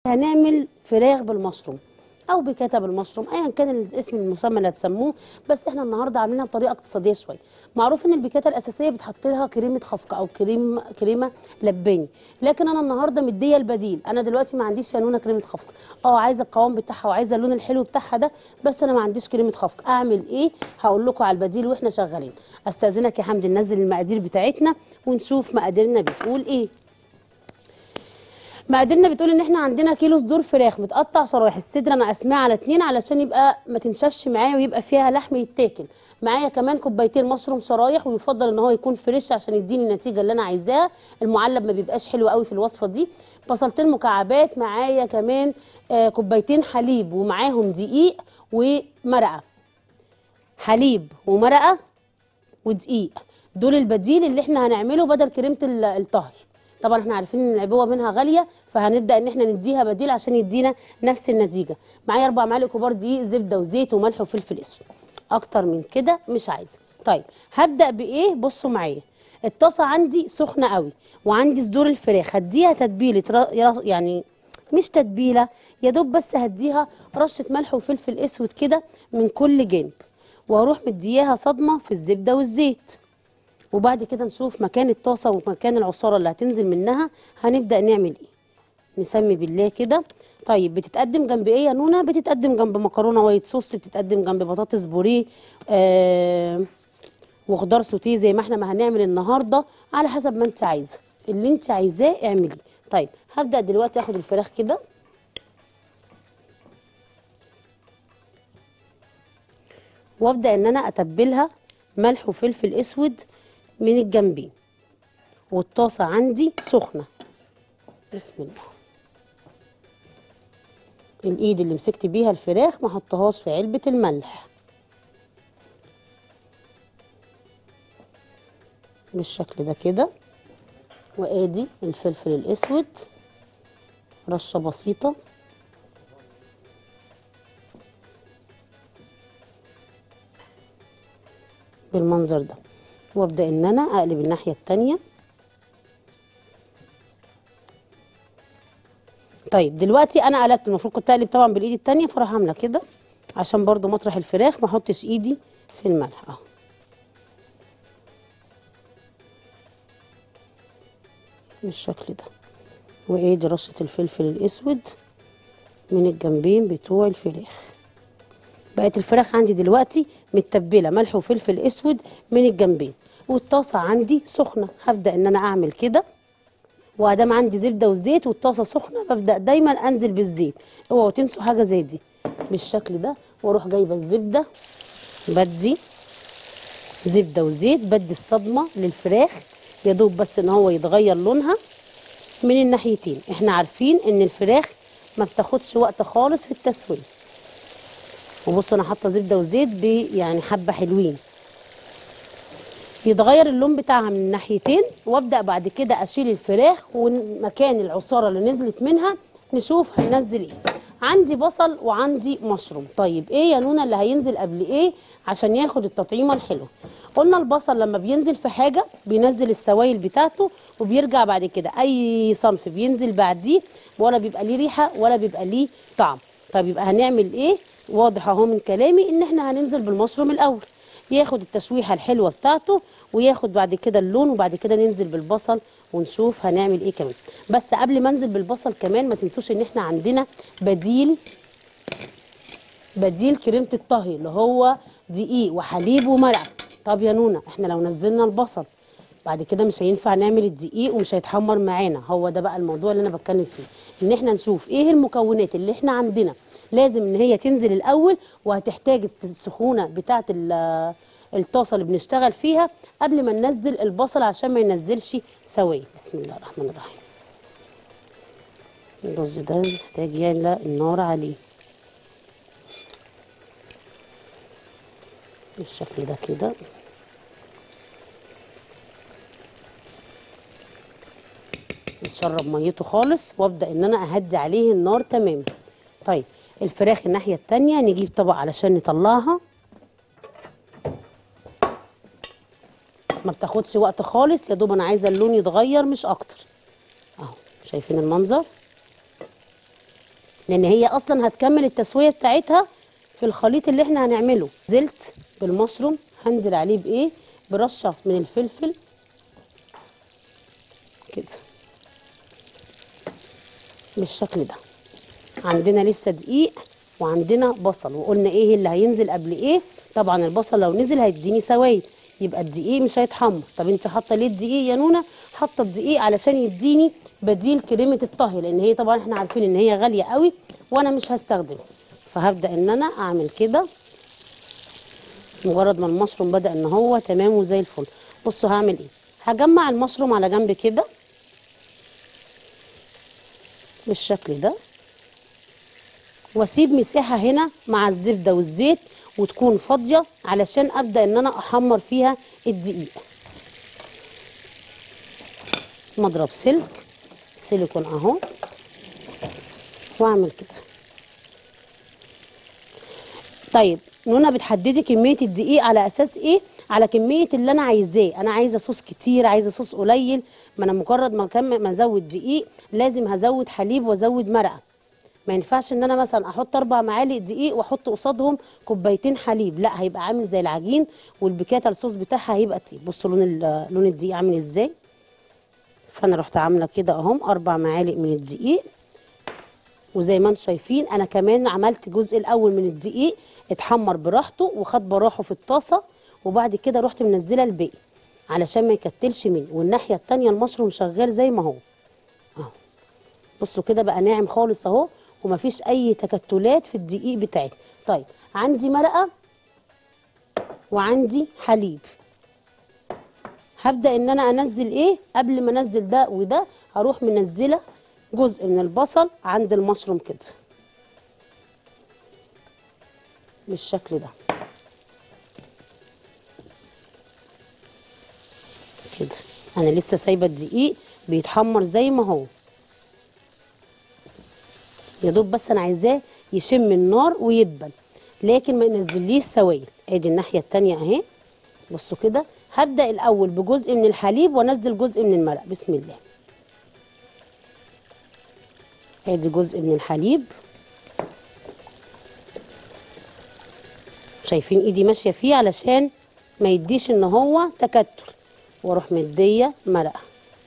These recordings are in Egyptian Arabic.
هنعمل فراخ بالمشروم او بكتا بالمشروم ايا كان الاسم المسمى اللي هتسموه بس احنا النهارده عاملينها بطريقه اقتصاديه شويه معروف ان البيكاتا الاساسيه بتحط لها كريمه خفق او كريم كريمه لباني لكن انا النهارده مديه البديل انا دلوقتي ما عنديش يا نونه كريمه خفق اه عايزه القوام بتاعها وعايزه اللون الحلو بتاعها ده بس انا ما عنديش كريمه خفق اعمل ايه هقول لكم على البديل واحنا شغالين استاذنك يا حمدي ننزل المقادير بتاعتنا ونشوف مقاديرنا بتقول ايه مقاديرنا بتقول ان احنا عندنا كيلو صدور فراخ متقطع شرايح الصدر انا قسماه على اتنين علشان يبقى ما تنشفش معايا ويبقى فيها لحم يتاكل معايا كمان كوبايتين مشروم شرايح ويفضل ان هو يكون فريش عشان يديني النتيجه اللي انا عايزاها المعلب ما بيبقاش حلو قوي في الوصفه دي بصلتين مكعبات معايا كمان آه كوبايتين حليب ومعاهم دقيق ومرقه حليب ومرقه ودقيق دول البديل اللي احنا هنعمله بدل كريمه ال- الطهي طبعا احنا عارفين ان العبوه منها غاليه فهنبدا ان احنا نديها بديل عشان يدينا نفس النتيجه معايا اربع معالق كبار دقيق زبده وزيت وملح وفلفل اسود اكتر من كده مش عايزه طيب هبدا بايه بصوا معايا الطاسه عندي سخنه قوي وعندي صدور الفراخ هديها تتبيله را- يعني مش تتبيله يا دوب بس هديها رشه ملح وفلفل اسود كده من كل جانب واروح مدياها صدمه في الزبده والزيت وبعد كده نشوف مكان الطاسه ومكان العصاره اللي هتنزل منها هنبدا نعمل ايه نسمي بالله كده طيب بتتقدم جنب ايه يا نونا بتتقدم جنب مكرونه وايت صوص بتتقدم جنب بطاطس بوريه آه وخضار سوتيه زي ما احنا ما هنعمل النهارده على حسب ما انت عايزه اللي انت عايزاه اعمليه طيب هبدا دلوقتي اخد الفراخ كده وابدا ان انا اتبلها ملح وفلفل اسود من الجنبين والطاسه عندي سخنه بسم الله الايد اللي مسكت بيها الفراخ ما حطهاش في علبه الملح بالشكل ده كده وادي الفلفل الاسود رشه بسيطه بالمنظر ده وابدا ان انا اقلب الناحيه التانية طيب دلوقتي انا قلبت المفروض كنت اقلب طبعا بالايد التانية فراح عامله كده عشان برضو مطرح الفراخ ما احطش ايدي في الملح اهو بالشكل ده وادي رشه الفلفل الاسود من الجنبين بتوع الفراخ بقت الفراخ عندي دلوقتي متبله ملح وفلفل اسود من الجنبين والطاسه عندي سخنه هبدا ان انا اعمل كده وادام عندي زبده وزيت والطاسه سخنه ببدا دايما انزل بالزيت اوعوا تنسوا حاجه زي دي بالشكل ده واروح جايبه الزبده بدي زبده وزيت بدي الصدمه للفراخ يا دوب بس ان هو يتغير لونها من الناحيتين احنا عارفين ان الفراخ ما بتاخدش وقت خالص في التسويه وبصوا انا حاطه زبده وزيت ب يعني حبه حلوين يتغير اللون بتاعها من الناحيتين وابدا بعد كده اشيل الفراخ ومكان العصاره اللي نزلت منها نشوف هننزل ايه عندي بصل وعندي مشروم طيب ايه يا نونا اللي هينزل قبل ايه عشان ياخد التطعيمه الحلوه قلنا البصل لما بينزل في حاجه بينزل السوائل بتاعته وبيرجع بعد كده اي صنف بينزل بعديه ولا بيبقى ليه ريحه ولا بيبقى ليه طعم طيب يبقى هنعمل ايه واضح اهو من كلامي ان احنا هننزل بالمشروم الاول ياخد التشويحه الحلوه بتاعته وياخد بعد كده اللون وبعد كده ننزل بالبصل ونشوف هنعمل ايه كمان بس قبل ما انزل بالبصل كمان ما تنسوش ان احنا عندنا بديل بديل كريمه الطهي اللي هو دقيق وحليب ومرقه طب يا نونا احنا لو نزلنا البصل بعد كده مش هينفع نعمل الدقيق ومش هيتحمر معانا هو ده بقى الموضوع اللي انا بتكلم فيه ان احنا نشوف ايه المكونات اللي احنا عندنا لازم ان هي تنزل الاول وهتحتاج السخونه بتاعه ال- الطاسه اللي بنشتغل فيها قبل ما ننزل البصل عشان ما ينزلش سويه بسم الله الرحمن الرحيم الرز ده محتاج يعلى النار عليه بالشكل ده كده يتشرب ميته خالص وابدا ان انا اهدي عليه النار تماما طيب الفراخ الناحيه التانية نجيب طبق علشان نطلعها ما بتاخدش وقت خالص يا دوب انا عايزه اللون يتغير مش اكتر اهو شايفين المنظر لان هي اصلا هتكمل التسويه بتاعتها في الخليط اللي احنا هنعمله نزلت بالمشروم هنزل عليه بايه برشه من الفلفل كده بالشكل ده عندنا لسه دقيق وعندنا بصل وقلنا ايه اللي هينزل قبل ايه طبعا البصل لو نزل هيديني سوائل يبقى الدقيق مش هيتحمر طب انت حاطه ليه الدقيق يا نونا حاطه الدقيق علشان يديني بديل كريمه الطهي لان هي طبعا احنا عارفين ان هي غاليه قوي وانا مش هستخدمه فهبدا ان انا اعمل كده مجرد ما المشروم بدا ان هو تمام وزي الفل بصوا هعمل ايه هجمع المشروم على جنب كده بالشكل ده واسيب مساحه هنا مع الزبده والزيت وتكون فاضيه علشان ابدا ان انا احمر فيها الدقيق مضرب سلك سيليكون اهو واعمل كده طيب نونا بتحددي كميه الدقيق على اساس ايه على كميه اللي انا عايزاه انا عايزه صوص كتير عايزه صوص قليل ما انا مجرد ما كم ما ازود دقيق لازم هزود حليب وازود مرقه ما ينفعش ان انا مثلا احط اربع معالق دقيق واحط قصادهم كوبايتين حليب لا هيبقى عامل زي العجين والبيكاتا الصوص بتاعها هيبقى تقيل بصوا لون ال- لون الدقيق عامل ازاي فانا رحت عامله كده اهم اربع معالق من الدقيق وزي ما انتم شايفين انا كمان عملت الجزء الاول من الدقيق اتحمر براحته وخد براحه في الطاسه وبعد كده رحت منزله الباقي علشان ما يكتلش مني والناحيه التانيه المشروم شغال زي ما هو اهو بصوا كده بقى ناعم خالص اهو ومفيش اي تكتلات في الدقيق بتاعي طيب عندي مرقه وعندي حليب هبدا ان انا انزل ايه قبل ما انزل ده وده هروح منزله جزء من البصل عند المشروم كده بالشكل ده كده انا لسه سايبه الدقيق بيتحمر زي ما هو يا دوب بس انا عايزاه يشم النار ويدبل لكن ما ينزليش سوائل ادي الناحيه التانية اهي بصوا كده هبدا الاول بجزء من الحليب وانزل جزء من المرق بسم الله ادي جزء من الحليب شايفين ايدي ماشيه فيه علشان ما يديش ان هو تكتل واروح مديه مرقه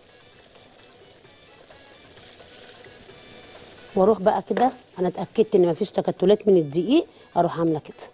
واروح بقى كده انا اتاكدت ان مفيش تكتلات من الدقيق اروح عامله كده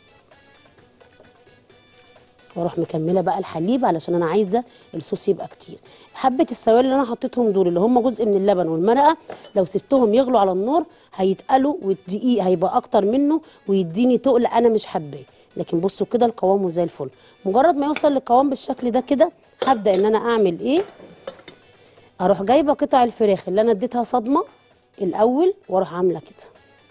واروح مكمله بقى الحليب علشان انا عايزه الصوص يبقى كتير حبه السوائل اللي انا حطيتهم دول اللي هم جزء من اللبن والمرقه لو سبتهم يغلوا على النار هيتقلوا والدقيق هيبقى اكتر منه ويديني تقل انا مش حباه لكن بصوا كده القوام زي الفل مجرد ما يوصل للقوام بالشكل ده كده هبدا ان انا اعمل ايه اروح جايبه قطع الفراخ اللي انا اديتها صدمه الاول واروح عامله كده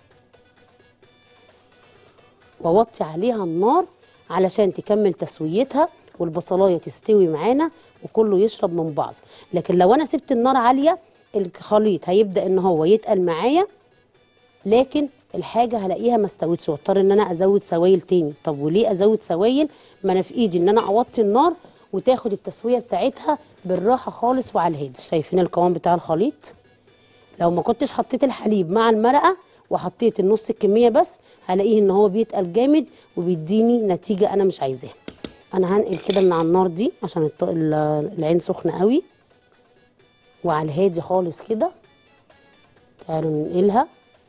واوطي عليها النار علشان تكمل تسويتها والبصلايه تستوي معانا وكله يشرب من بعض لكن لو انا سبت النار عاليه الخليط هيبدا ان هو يتقل معايا لكن الحاجه هلاقيها ما استوتش واضطر ان انا ازود سوائل تاني طب وليه ازود سوائل ما انا في ايدي ان انا اوطي النار وتاخد التسويه بتاعتها بالراحه خالص وعلى الهادي شايفين القوام بتاع الخليط لو ما كنتش حطيت الحليب مع المرقه وحطيت النص الكميه بس هلاقيه ان هو بيتقل جامد وبيديني نتيجه انا مش عايزاها انا هنقل كده من على النار دي عشان الط- ال- العين سخنه قوي وعلى الهادي خالص كده تعالوا ننقلها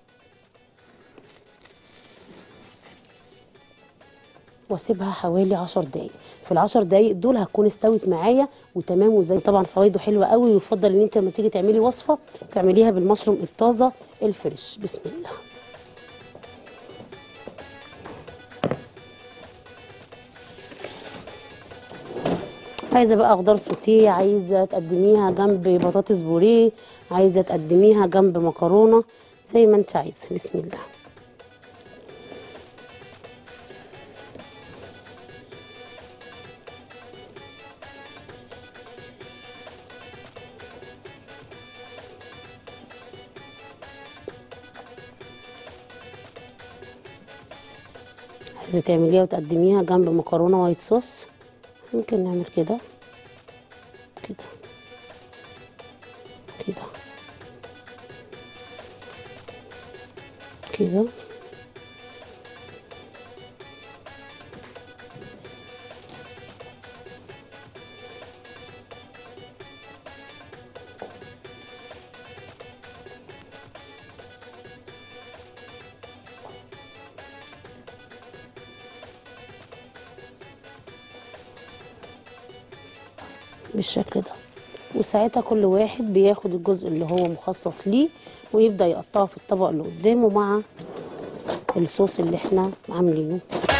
واسيبها حوالي عشر دقايق في العشر دقايق دول هتكون استوت معايا وتمام وزي طبعا فوائده حلوه قوي ويفضل ان انت لما تيجي تعملي وصفه تعمليها بالمشروم الطازه الفريش بسم الله عايزه بقى خضار سوتيه عايزه تقدميها جنب بطاطس بوريه عايزه تقدميها جنب مكرونه زي ما انت عايزه بسم الله عايزه تعمليها وتقدميها جنب مكرونه وايت صوص ممكن نعمل كده كده كده كده بالشكل ده وساعتها كل واحد بياخد الجزء اللي هو مخصص ليه ويبدأ يقطعه في الطبق اللي قدامه مع الصوص اللي احنا عاملينه